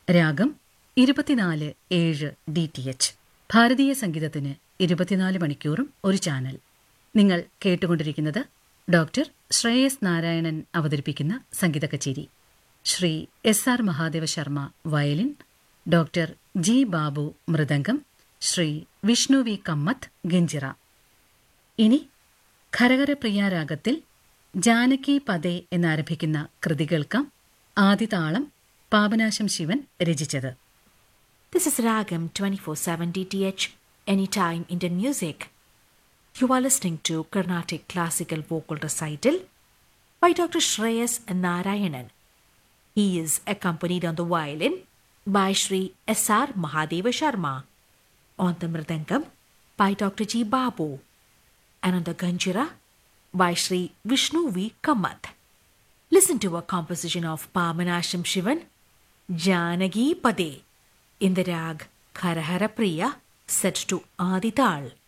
രാഗം ഇരുപത്തിനാല് ഏഴ് ഡി ടി എച്ച് ഭാരതീയ സംഗീതത്തിന് ഇരുപത്തിനാല് മണിക്കൂറും ഒരു ചാനൽ നിങ്ങൾ കേട്ടുകൊണ്ടിരിക്കുന്നത് ഡോക്ടർ ശ്രേയസ് നാരായണൻ അവതരിപ്പിക്കുന്ന സംഗീത കച്ചേരി Sri S R Mahadeva Sharma violin doctor G Babu mridangam Sri Vishnu V Kamath ganjira ഇനി ഖരകരപ്രിയ രാഗത്തിൽ ജാനകി പദേ എന്നാരംഭിക്കുന്ന കൃതി കേൾക്കാം ആദിതാളം പാപനാശം ശിവൻ രചിച്ചത് This is Ragam 24/7 DTH Anytime Indian Music. You are listening to Carnatic Classical Vocal Recital by Dr. Shreyas Narayanan. He is accompanied on the violin by Sri S.R. Mahadeva Sharma, on the mridangam by Dr. G. Babu, and on the ganjira by Sri Vishnu V. Kamath. Listen to a composition of Pamanasham Shivan, Janagi Pade, in the rag Kharahara Priya, set to Adital.